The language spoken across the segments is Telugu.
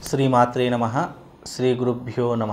శ్రీమాత్రే నమ శ్రీ గురుభ్యో నమ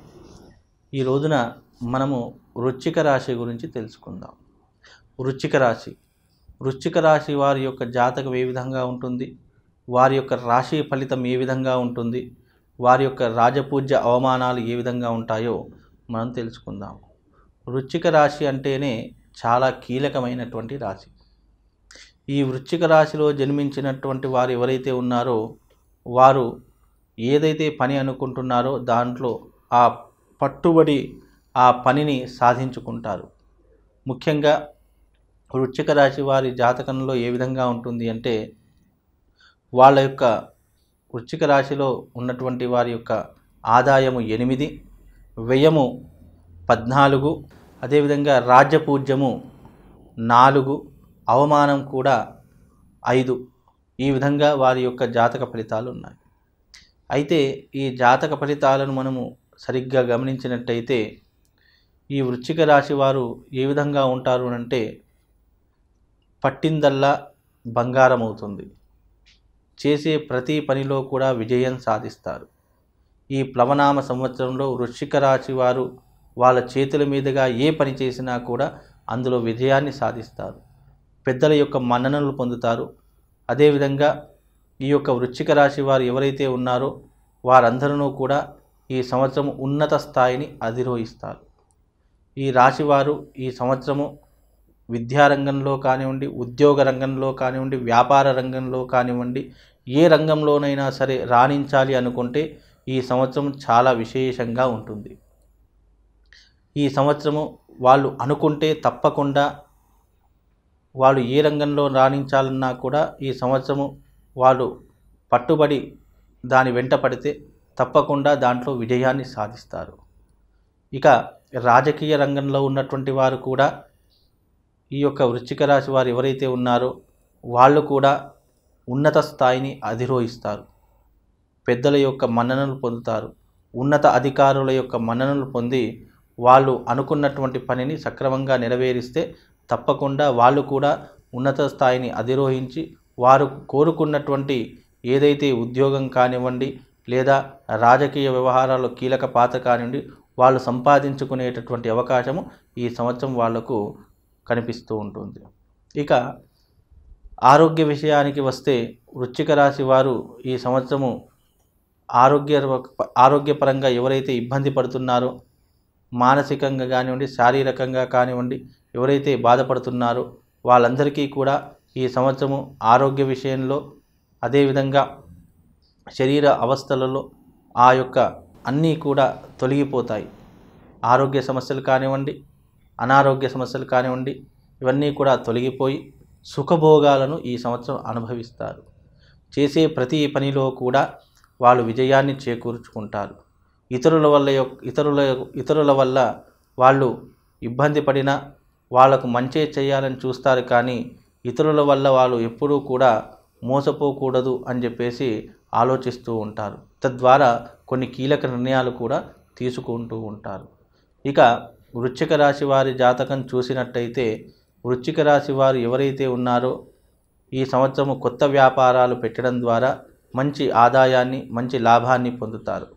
ఈ రోజున మనము వృశ్చిక రాశి గురించి తెలుసుకుందాం వృశ్చిక రాశి వృశ్చిక రాశి వారి యొక్క జాతకం ఏ విధంగా ఉంటుంది వారి యొక్క రాశి ఫలితం ఏ విధంగా ఉంటుంది వారి యొక్క రాజపూజ్య అవమానాలు ఏ విధంగా ఉంటాయో మనం తెలుసుకుందాం వృశ్చిక రాశి అంటేనే చాలా కీలకమైనటువంటి రాశి ఈ వృశ్చిక రాశిలో జన్మించినటువంటి వారు ఎవరైతే ఉన్నారో వారు ఏదైతే పని అనుకుంటున్నారో దాంట్లో ఆ పట్టుబడి ఆ పనిని సాధించుకుంటారు ముఖ్యంగా వృశ్చిక రాశి వారి జాతకంలో ఏ విధంగా ఉంటుంది అంటే వాళ్ళ యొక్క వృశ్చిక రాశిలో ఉన్నటువంటి వారి యొక్క ఆదాయము ఎనిమిది వ్యయము పద్నాలుగు అదేవిధంగా రాజ్యపూజ్యము నాలుగు అవమానం కూడా ఐదు ఈ విధంగా వారి యొక్క జాతక ఫలితాలు ఉన్నాయి అయితే ఈ జాతక ఫలితాలను మనము సరిగ్గా గమనించినట్టయితే ఈ వృశ్చిక రాశి వారు ఏ విధంగా ఉంటారు అంటే పట్టిందల్లా బంగారం అవుతుంది చేసే ప్రతి పనిలో కూడా విజయం సాధిస్తారు ఈ ప్లవనామ సంవత్సరంలో వృశ్చిక రాశి వారు వాళ్ళ చేతుల మీదుగా ఏ పని చేసినా కూడా అందులో విజయాన్ని సాధిస్తారు పెద్దల యొక్క మన్ననలు పొందుతారు అదేవిధంగా ఈ యొక్క వృశ్చిక రాశి వారు ఎవరైతే ఉన్నారో వారందరూ కూడా ఈ సంవత్సరం ఉన్నత స్థాయిని అధిరోహిస్తారు ఈ రాశివారు ఈ సంవత్సరము విద్యారంగంలో కానివ్వండి ఉద్యోగ రంగంలో కానివ్వండి వ్యాపార రంగంలో కానివ్వండి ఏ రంగంలోనైనా సరే రాణించాలి అనుకుంటే ఈ సంవత్సరం చాలా విశేషంగా ఉంటుంది ఈ సంవత్సరము వాళ్ళు అనుకుంటే తప్పకుండా వాళ్ళు ఏ రంగంలో రాణించాలన్నా కూడా ఈ సంవత్సరము వాళ్ళు పట్టుబడి దాని వెంట పడితే తప్పకుండా దాంట్లో విజయాన్ని సాధిస్తారు ఇక రాజకీయ రంగంలో ఉన్నటువంటి వారు కూడా ఈ యొక్క వృశ్చిక రాశి వారు ఎవరైతే ఉన్నారో వాళ్ళు కూడా ఉన్నత స్థాయిని అధిరోహిస్తారు పెద్దల యొక్క మన్ననలు పొందుతారు ఉన్నత అధికారుల యొక్క మన్ననలు పొంది వాళ్ళు అనుకున్నటువంటి పనిని సక్రమంగా నెరవేరిస్తే తప్పకుండా వాళ్ళు కూడా ఉన్నత స్థాయిని అధిరోహించి వారు కోరుకున్నటువంటి ఏదైతే ఉద్యోగం కానివ్వండి లేదా రాజకీయ వ్యవహారాల్లో కీలక పాత్ర కానివ్వండి వాళ్ళు సంపాదించుకునేటటువంటి అవకాశము ఈ సంవత్సరం వాళ్లకు కనిపిస్తూ ఉంటుంది ఇక ఆరోగ్య విషయానికి వస్తే వృశ్చిక రాశి వారు ఈ సంవత్సరము ఆరోగ్య ఆరోగ్యపరంగా ఎవరైతే ఇబ్బంది పడుతున్నారో మానసికంగా కానివ్వండి శారీరకంగా కానివ్వండి ఎవరైతే బాధపడుతున్నారో వాళ్ళందరికీ కూడా ఈ సంవత్సరము ఆరోగ్య విషయంలో అదేవిధంగా శరీర అవస్థలలో ఆ యొక్క అన్నీ కూడా తొలగిపోతాయి ఆరోగ్య సమస్యలు కానివ్వండి అనారోగ్య సమస్యలు కానివ్వండి ఇవన్నీ కూడా తొలగిపోయి సుఖభోగాలను ఈ సంవత్సరం అనుభవిస్తారు చేసే ప్రతి పనిలో కూడా వాళ్ళు విజయాన్ని చేకూర్చుకుంటారు ఇతరుల వల్ల ఇతరుల ఇతరుల వల్ల వాళ్ళు ఇబ్బంది పడినా వాళ్లకు మంచే చేయాలని చూస్తారు కానీ ఇతరుల వల్ల వాళ్ళు ఎప్పుడూ కూడా మోసపోకూడదు అని చెప్పేసి ఆలోచిస్తూ ఉంటారు తద్వారా కొన్ని కీలక నిర్ణయాలు కూడా తీసుకుంటూ ఉంటారు ఇక వృశ్చిక రాశి వారి జాతకం చూసినట్టయితే వృశ్చిక రాశి వారు ఎవరైతే ఉన్నారో ఈ సంవత్సరం కొత్త వ్యాపారాలు పెట్టడం ద్వారా మంచి ఆదాయాన్ని మంచి లాభాన్ని పొందుతారు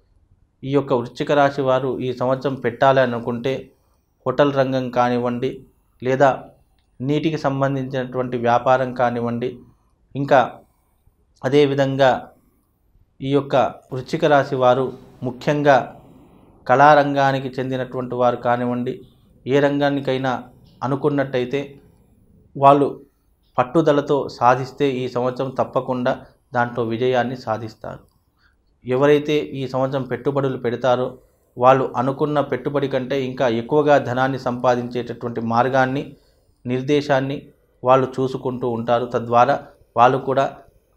ఈ యొక్క వృశ్చిక రాశి వారు ఈ సంవత్సరం పెట్టాలి అనుకుంటే హోటల్ రంగం కానివ్వండి లేదా నీటికి సంబంధించినటువంటి వ్యాపారం కానివ్వండి ఇంకా అదేవిధంగా ఈ యొక్క వృశ్చిక రాశి వారు ముఖ్యంగా కళారంగానికి చెందినటువంటి వారు కానివ్వండి ఏ రంగానికైనా అనుకున్నట్టయితే వాళ్ళు పట్టుదలతో సాధిస్తే ఈ సంవత్సరం తప్పకుండా దాంట్లో విజయాన్ని సాధిస్తారు ఎవరైతే ఈ సంవత్సరం పెట్టుబడులు పెడతారో వాళ్ళు అనుకున్న పెట్టుబడి కంటే ఇంకా ఎక్కువగా ధనాన్ని సంపాదించేటటువంటి మార్గాన్ని నిర్దేశాన్ని వాళ్ళు చూసుకుంటూ ఉంటారు తద్వారా వాళ్ళు కూడా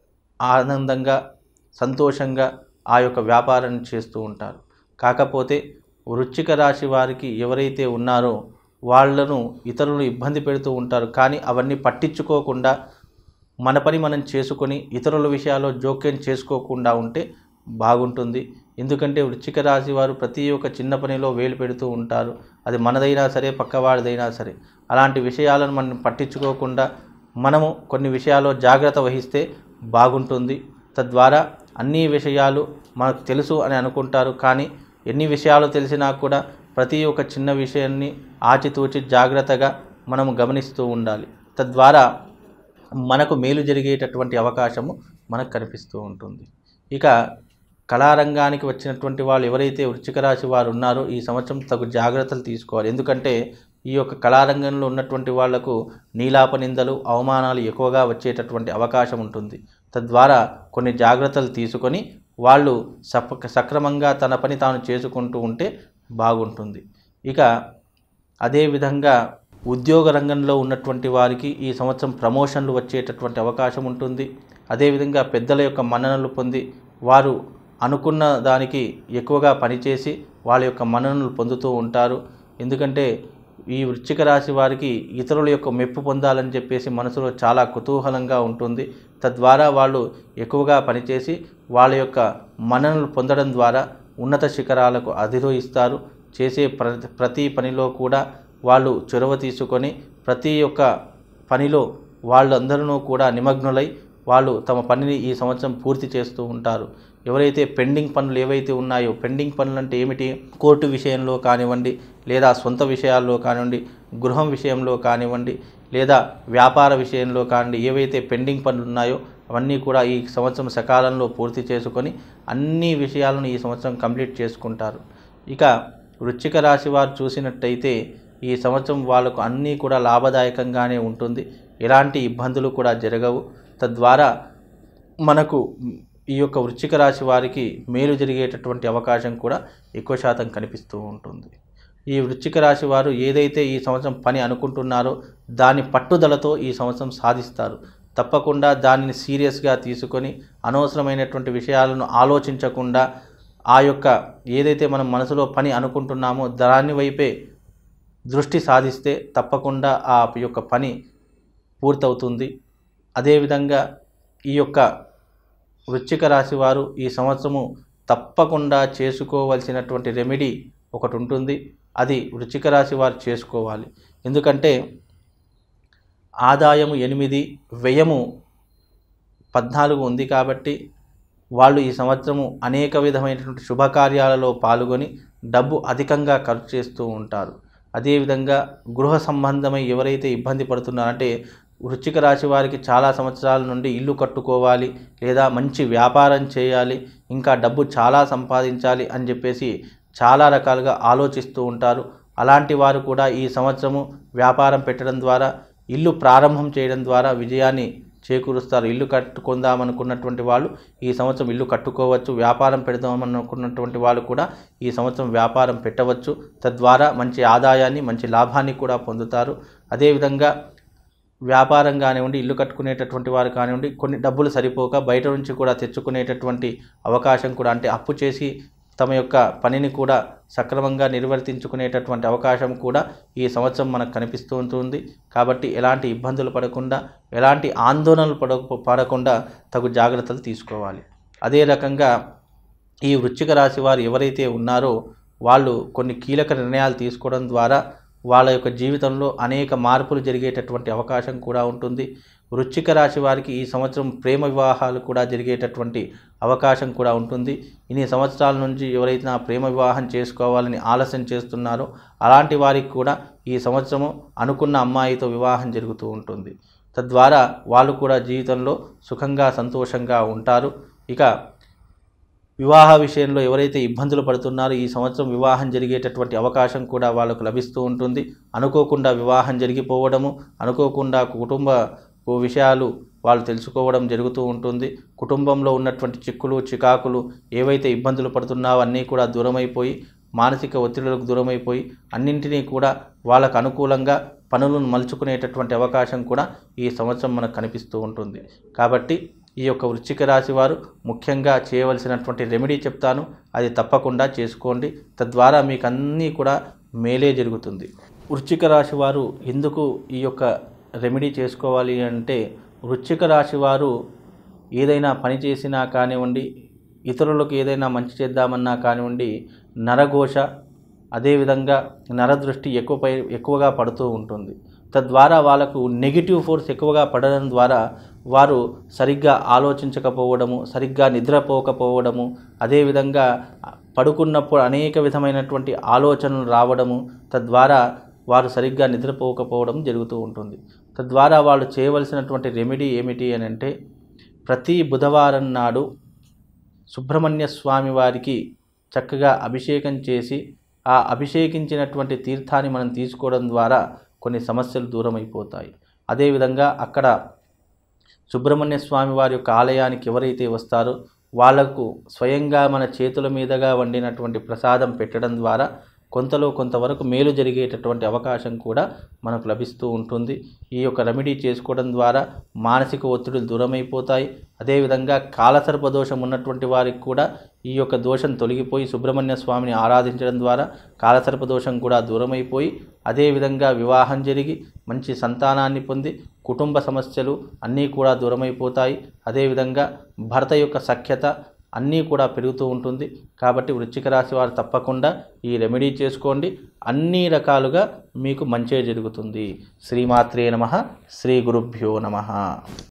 ఆనందంగా సంతోషంగా ఆ యొక్క వ్యాపారాన్ని చేస్తూ ఉంటారు కాకపోతే వృశ్చిక రాశి వారికి ఎవరైతే ఉన్నారో వాళ్ళను ఇతరులు ఇబ్బంది పెడుతూ ఉంటారు కానీ అవన్నీ పట్టించుకోకుండా మన పని మనం చేసుకొని ఇతరుల విషయాల్లో జోక్యం చేసుకోకుండా ఉంటే బాగుంటుంది ఎందుకంటే వృశ్చిక రాశి వారు ప్రతి ఒక్క చిన్న పనిలో వేలు పెడుతూ ఉంటారు అది మనదైనా సరే పక్కవాడిదైనా సరే అలాంటి విషయాలను మనం పట్టించుకోకుండా మనము కొన్ని విషయాల్లో జాగ్రత్త వహిస్తే బాగుంటుంది తద్వారా అన్ని విషయాలు మనకు తెలుసు అని అనుకుంటారు కానీ ఎన్ని విషయాలు తెలిసినా కూడా ప్రతి ఒక్క చిన్న విషయాన్ని ఆచితూచి జాగ్రత్తగా మనము గమనిస్తూ ఉండాలి తద్వారా మనకు మేలు జరిగేటటువంటి అవకాశము మనకు కనిపిస్తూ ఉంటుంది ఇక కళారంగానికి వచ్చినటువంటి వాళ్ళు ఎవరైతే వృశ్చిక రాశి వారు ఉన్నారో ఈ సంవత్సరం తగు జాగ్రత్తలు తీసుకోవాలి ఎందుకంటే ఈ యొక్క కళారంగంలో ఉన్నటువంటి వాళ్లకు నీలాప నిందలు అవమానాలు ఎక్కువగా వచ్చేటటువంటి అవకాశం ఉంటుంది తద్వారా కొన్ని జాగ్రత్తలు తీసుకొని వాళ్ళు సప సక్రమంగా తన పని తాను చేసుకుంటూ ఉంటే బాగుంటుంది ఇక అదేవిధంగా ఉద్యోగ రంగంలో ఉన్నటువంటి వారికి ఈ సంవత్సరం ప్రమోషన్లు వచ్చేటటువంటి అవకాశం ఉంటుంది అదేవిధంగా పెద్దల యొక్క మన్ననలు పొంది వారు అనుకున్న దానికి ఎక్కువగా పనిచేసి వాళ్ళ యొక్క మన్ననలు పొందుతూ ఉంటారు ఎందుకంటే ఈ వృశ్చిక రాశి వారికి ఇతరుల యొక్క మెప్పు పొందాలని చెప్పేసి మనసులో చాలా కుతూహలంగా ఉంటుంది తద్వారా వాళ్ళు ఎక్కువగా పనిచేసి వాళ్ళ యొక్క మన్ననలు పొందడం ద్వారా ఉన్నత శిఖరాలకు అధిరోహిస్తారు చేసే ప్ర ప్రతి పనిలో కూడా వాళ్ళు చొరవ తీసుకొని ప్రతి ఒక్క పనిలో వాళ్ళందరూ కూడా నిమగ్నులై వాళ్ళు తమ పనిని ఈ సంవత్సరం పూర్తి చేస్తూ ఉంటారు ఎవరైతే పెండింగ్ పనులు ఏవైతే ఉన్నాయో పెండింగ్ పనులు అంటే ఏమిటి కోర్టు విషయంలో కానివ్వండి లేదా సొంత విషయాల్లో కానివ్వండి గృహం విషయంలో కానివ్వండి లేదా వ్యాపార విషయంలో కానివ్వండి ఏవైతే పెండింగ్ పనులు ఉన్నాయో అవన్నీ కూడా ఈ సంవత్సరం సకాలంలో పూర్తి చేసుకొని అన్ని విషయాలను ఈ సంవత్సరం కంప్లీట్ చేసుకుంటారు ఇక వృశ్చిక రాశి వారు చూసినట్టయితే ఈ సంవత్సరం వాళ్ళకు అన్నీ కూడా లాభదాయకంగానే ఉంటుంది ఎలాంటి ఇబ్బందులు కూడా జరగవు తద్వారా మనకు ఈ యొక్క వృశ్చిక రాశి వారికి మేలు జరిగేటటువంటి అవకాశం కూడా ఎక్కువ శాతం కనిపిస్తూ ఉంటుంది ఈ వృశ్చిక రాశి వారు ఏదైతే ఈ సంవత్సరం పని అనుకుంటున్నారో దాని పట్టుదలతో ఈ సంవత్సరం సాధిస్తారు తప్పకుండా దానిని సీరియస్గా తీసుకొని అనవసరమైనటువంటి విషయాలను ఆలోచించకుండా ఆ యొక్క ఏదైతే మనం మనసులో పని అనుకుంటున్నామో దాని వైపే దృష్టి సాధిస్తే తప్పకుండా ఆ యొక్క పని పూర్తవుతుంది అదేవిధంగా ఈ యొక్క వృశ్చిక రాశి వారు ఈ సంవత్సరము తప్పకుండా చేసుకోవలసినటువంటి రెమెడీ ఒకటి ఉంటుంది అది వృశ్చిక రాశి వారు చేసుకోవాలి ఎందుకంటే ఆదాయము ఎనిమిది వ్యయము పద్నాలుగు ఉంది కాబట్టి వాళ్ళు ఈ సంవత్సరము అనేక విధమైనటువంటి శుభకార్యాలలో పాల్గొని డబ్బు అధికంగా ఖర్చు చేస్తూ ఉంటారు అదేవిధంగా గృహ సంబంధమై ఎవరైతే ఇబ్బంది పడుతున్నారంటే వృశ్చిక రాశి వారికి చాలా సంవత్సరాల నుండి ఇల్లు కట్టుకోవాలి లేదా మంచి వ్యాపారం చేయాలి ఇంకా డబ్బు చాలా సంపాదించాలి అని చెప్పేసి చాలా రకాలుగా ఆలోచిస్తూ ఉంటారు అలాంటి వారు కూడా ఈ సంవత్సరము వ్యాపారం పెట్టడం ద్వారా ఇల్లు ప్రారంభం చేయడం ద్వారా విజయాన్ని చేకూరుస్తారు ఇల్లు కట్టుకుందామనుకున్నటువంటి వాళ్ళు ఈ సంవత్సరం ఇల్లు కట్టుకోవచ్చు వ్యాపారం పెడదామనుకున్నటువంటి వాళ్ళు కూడా ఈ సంవత్సరం వ్యాపారం పెట్టవచ్చు తద్వారా మంచి ఆదాయాన్ని మంచి లాభాన్ని కూడా పొందుతారు అదేవిధంగా వ్యాపారం కానివ్వండి ఇల్లు కట్టుకునేటటువంటి వారు కానివ్వండి కొన్ని డబ్బులు సరిపోక బయట నుంచి కూడా తెచ్చుకునేటటువంటి అవకాశం కూడా అంటే అప్పు చేసి తమ యొక్క పనిని కూడా సక్రమంగా నిర్వర్తించుకునేటటువంటి అవకాశం కూడా ఈ సంవత్సరం మనకు కనిపిస్తూ ఉంటుంది కాబట్టి ఎలాంటి ఇబ్బందులు పడకుండా ఎలాంటి ఆందోళనలు పడ పడకుండా తగు జాగ్రత్తలు తీసుకోవాలి అదే రకంగా ఈ వృశ్చిక రాశి వారు ఎవరైతే ఉన్నారో వాళ్ళు కొన్ని కీలక నిర్ణయాలు తీసుకోవడం ద్వారా వాళ్ళ యొక్క జీవితంలో అనేక మార్పులు జరిగేటటువంటి అవకాశం కూడా ఉంటుంది వృశ్చిక రాశి వారికి ఈ సంవత్సరం ప్రేమ వివాహాలు కూడా జరిగేటటువంటి అవకాశం కూడా ఉంటుంది ఇన్ని సంవత్సరాల నుంచి ఎవరైతే నా ప్రేమ వివాహం చేసుకోవాలని ఆలస్యం చేస్తున్నారో అలాంటి వారికి కూడా ఈ సంవత్సరము అనుకున్న అమ్మాయితో వివాహం జరుగుతూ ఉంటుంది తద్వారా వాళ్ళు కూడా జీవితంలో సుఖంగా సంతోషంగా ఉంటారు ఇక వివాహ విషయంలో ఎవరైతే ఇబ్బందులు పడుతున్నారో ఈ సంవత్సరం వివాహం జరిగేటటువంటి అవకాశం కూడా వాళ్ళకు లభిస్తూ ఉంటుంది అనుకోకుండా వివాహం జరిగిపోవడము అనుకోకుండా కుటుంబ విషయాలు వాళ్ళు తెలుసుకోవడం జరుగుతూ ఉంటుంది కుటుంబంలో ఉన్నటువంటి చిక్కులు చికాకులు ఏవైతే ఇబ్బందులు పడుతున్నావో అన్నీ కూడా దూరమైపోయి మానసిక ఒత్తిడులకు దూరమైపోయి అన్నింటినీ కూడా వాళ్ళకు అనుకూలంగా పనులను మలుచుకునేటటువంటి అవకాశం కూడా ఈ సంవత్సరం మనకు కనిపిస్తూ ఉంటుంది కాబట్టి ఈ యొక్క వృశ్చిక రాశి వారు ముఖ్యంగా చేయవలసినటువంటి రెమెడీ చెప్తాను అది తప్పకుండా చేసుకోండి తద్వారా మీకు అన్నీ కూడా మేలే జరుగుతుంది వృశ్చిక రాశి వారు ఎందుకు ఈ యొక్క రెమెడీ చేసుకోవాలి అంటే వృశ్చిక రాశి వారు ఏదైనా పని చేసినా కానివ్వండి ఇతరులకు ఏదైనా మంచి చేద్దామన్నా కానివ్వండి నరఘోష అదేవిధంగా నరదృష్టి ఎక్కువపై ఎక్కువగా పడుతూ ఉంటుంది తద్వారా వాళ్ళకు నెగిటివ్ ఫోర్స్ ఎక్కువగా పడడం ద్వారా వారు సరిగ్గా ఆలోచించకపోవడము సరిగ్గా నిద్రపోకపోవడము అదేవిధంగా పడుకున్నప్పుడు అనేక విధమైనటువంటి ఆలోచనలు రావడము తద్వారా వారు సరిగ్గా నిద్రపోకపోవడం జరుగుతూ ఉంటుంది తద్వారా వాళ్ళు చేయవలసినటువంటి రెమెడీ ఏమిటి అని అంటే ప్రతి బుధవారం నాడు సుబ్రహ్మణ్య స్వామి వారికి చక్కగా అభిషేకం చేసి ఆ అభిషేకించినటువంటి తీర్థాన్ని మనం తీసుకోవడం ద్వారా కొన్ని సమస్యలు దూరం అయిపోతాయి అదేవిధంగా అక్కడ సుబ్రహ్మణ్య స్వామి వారి యొక్క ఆలయానికి ఎవరైతే వస్తారో వాళ్లకు స్వయంగా మన చేతుల మీదుగా వండినటువంటి ప్రసాదం పెట్టడం ద్వారా కొంతలో కొంతవరకు మేలు జరిగేటటువంటి అవకాశం కూడా మనకు లభిస్తూ ఉంటుంది ఈ యొక్క రెమెడీ చేసుకోవడం ద్వారా మానసిక ఒత్తిడులు దూరమైపోతాయి అదేవిధంగా కాలసర్ప దోషం ఉన్నటువంటి వారికి కూడా ఈ యొక్క దోషం తొలగిపోయి సుబ్రహ్మణ్య స్వామిని ఆరాధించడం ద్వారా కాలసర్ప దోషం కూడా దూరమైపోయి అదేవిధంగా వివాహం జరిగి మంచి సంతానాన్ని పొంది కుటుంబ సమస్యలు అన్నీ కూడా దూరమైపోతాయి అదేవిధంగా భర్త యొక్క సఖ్యత అన్నీ కూడా పెరుగుతూ ఉంటుంది కాబట్టి వృశ్చిక రాశి వారు తప్పకుండా ఈ రెమెడీ చేసుకోండి అన్ని రకాలుగా మీకు మంచే జరుగుతుంది శ్రీమాత్రే నమ శ్రీ గురుభ్యో నమ